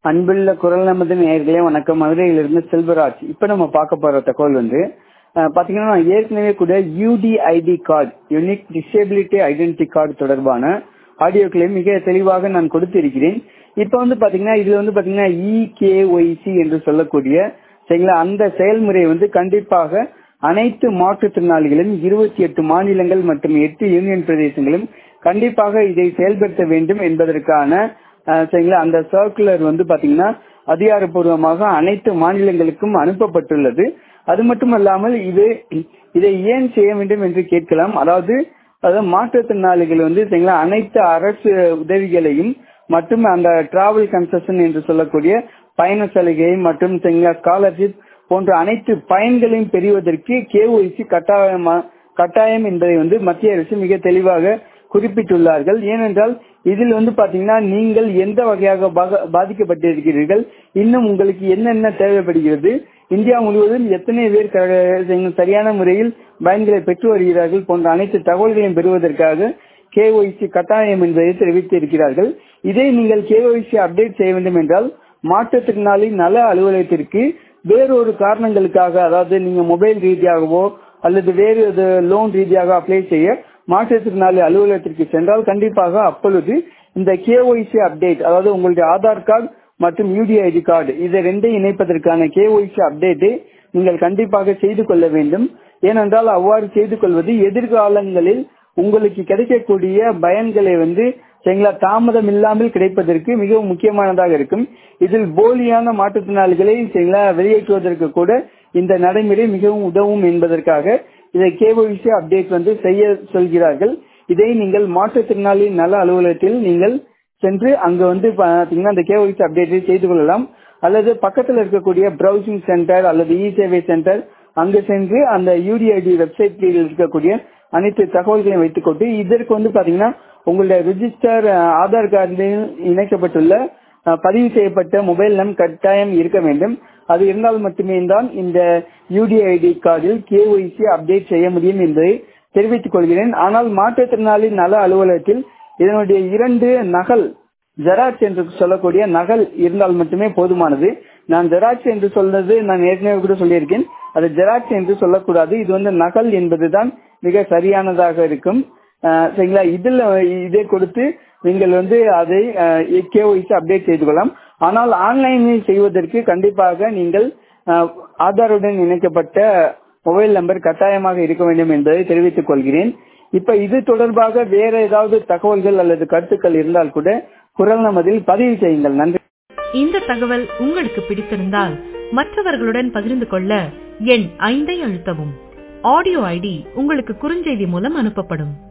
அன்புள்ள குரல் நமது நேயர்களே வணக்கம் மதுரையிலிருந்து செல்வராஜ் இப்ப நம்ம பார்க்க போற தகவல் வந்து அஹ், பாத்தீங்கன்னா நான் ஏற்கனவே கூட UDID card unique disability identity card தொடர்பான ஆடியோக்களை மிக தெளிவாக நான் கொடுத்திருக்கிறேன் இப்ப வந்து பாத்தீங்கன்னா இதுல வந்து பாத்தீங்கன்னா இகேஒய்சி என்று சொல்லக்கூடிய சரிங்களா அந்த செயல்முறை வந்து கண்டிப்பாக அனைத்து மாற்றுத்திறனாளிகளும் இருபத்தி எட்டு மாநிலங்கள் மற்றும் எட்டு யூனியன் பிரதேசங்களும் கண்டிப்பாக இதை செயல்படுத்த வேண்டும் என்பதற்கான அஹ், சரிங்களா அந்த சர்க்குலர் வந்து பாத்தீங்கன்னா அதிகாரப்பூர்வமாக அனைத்து மாநிலங்களுக்கும் அனுப்பப்பட்டுள்ளது அது மட்டுமல்லாமல் இது இதை ஏன் செய்ய வேண்டும் என்று கேட்கலாம் அதாவது அதாவது மாற்றுத்திறனாளிகள் வந்து சரிங்களா அனைத்து அரசு உதவிகளையும் மற்றும் அந்த டிராவல் கன்செஷன் என்று சொல்லக்கூடிய பயண சலுகை மற்றும் சரிங்களா ஸ்காலர்ஷிப் போன்ற அனைத்து பயன்களையும் பெறுவதற்கு கேஒய்சி கட்டாயமா கட்டாயம் என்பதை வந்து மத்திய அரசு மிக தெளிவாக குறிப்பிட்டுள்ளார்கள் ஏனென்றால் இதில் வந்து பாத்தீங்கன்னா நீங்கள் எந்த வகையாக பாக- பாதிக்கப்பட்டிருக்கிறீர்கள் இன்னும் உங்களுக்கு என்னென்ன தேவைப்படுகிறது இந்தியா முழுவதும் எத்தனை பேர் க- சரியான முறையில் பயன்களை பெற்று வருகிறார்கள் போன்ற அனைத்து தகவல்களையும் பெறுவதற்காக கேஒய்சி கட்டாயம் என்பதை தெரிவித்திருக்கிறார்கள் இதை நீங்கள் கேஒய்சி அப்டேட் செய்ய வேண்டும் என்றால் மாற்றுத்திறனாளி நல அலுவலகத்திற்கு வேறொரு காரணங்களுக்காக அதாவது நீங்க மொபைல் ரீதியாகவோ அல்லது வேறு லோன் ரீதியாக அப்ளை செய்ய மாற்றுத்திறனாளி அலுவலகத்திற்கு சென்றால் கண்டிப்பாக அப்பொழுது இந்த கேஒய்சி அப்டேட் அதாவது உங்களுடைய ஆதார் கார்டு மற்றும் யூடிஐடி கார்டு இதை ரெண்டையும் இணைப்பதற்கான கேஒய்சி அப்டேட்டை நீங்கள் கண்டிப்பாக செய்து கொள்ள வேண்டும் ஏனென்றால் அவ்வாறு செய்து கொள்வது எதிர்காலங்களில் உங்களுக்கு கிடைக்கக்கூடிய பயன்களை வந்து சரிங்களா தாமதம் இல்லாமல் கிடைப்பதற்கு மிகவும் முக்கியமானதாக இருக்கும் இதில் போலியான மாற்றுத்திறனாளிகளை சரிங்களா வெளியேற்றுவதற்கு கூட இந்த நடைமுறை மிகவும் உதவும் என்பதற்காக இதை கேஒய்சி அப்டேட் வந்து செய்ய சொல்கிறார்கள் இதை நீங்கள் மாற்றுத்திறனாளி நல அலுவலகத்தில் நீங்கள் சென்று அங்க வந்து பாத்தீங்கன்னா அந்த கேஒய்சி அப்டேட்டை செய்து கொள்ளலாம் அல்லது பக்கத்தில் இருக்கக்கூடிய பிரவுசிங் சென்டர் அல்லது இ சேவை சென்டர் அங்கு சென்று அந்த யூடிஐடி வெப்சைட்டில் இருக்கக்கூடிய அனைத்து தகவல்களையும் வைத்துக்கொண்டு இதற்கு வந்து பாத்தீங்கன்னா உங்களுடைய ரிஜிஸ்டர் ஆதார் கார்டில் இணைக்கப்பட்டுள்ள அஹ், பதிவு செய்யப்பட்ட மொபைல் நம் கட்டாயம் இருக்க வேண்டும் அது இருந்தால் மட்டுமே தான் இந்த யூடிஐடி கார்டில் கேஒய்சி அப்டேட் செய்ய முடியும் என்பதை தெரிவித்துக் கொள்கிறேன் ஆனால் மாற்றுத்திறனாளி நல அலுவலகத்தில் இதனுடைய இரண்டு நகல் ஜெராக்ஸ் என்று சொல்லக்கூடிய நகல் இருந்தால் மட்டுமே போதுமானது நான் ஜெராக்ஸ் என்று சொல்றது நான் ஏற்கனவே கூட சொல்லியிருக்கேன் அது ஜெராக்ஸ் என்று சொல்லக்கூடாது இது வந்து நகல் என்பதுதான் மிக சரியானதாக இருக்கும் அஹ் சரிங்களா இதில் இதை கொடுத்து நீங்கள் வந்து அதை கேஒய்சி அப்டேட் செய்து கொள்ளலாம் ஆனால் ஆன்லைனில் செய்வதற்கு கண்டிப்பாக நீங்கள் அஹ், ஆதாருடன் இணைக்கப்பட்ட மொபைல் நம்பர் கட்டாயமாக இருக்க வேண்டும் என்பதை தெரிவித்துக் கொள்கிறேன் இப்ப இது தொடர்பாக வேற ஏதாவது தகவல்கள் அல்லது கருத்துக்கள் இருந்தால் கூட குரல் நமதில் பதிவு செய்யுங்கள் நன்றி இந்த தகவல் உங்களுக்கு பிடித்திருந்தால் மற்றவர்களுடன் பகிர்ந்து கொள்ள எண் ஐந்தை அழுத்தவும் ஆடியோ ஐடி உங்களுக்கு குறுஞ்செய்தி மூலம் அனுப்பப்படும்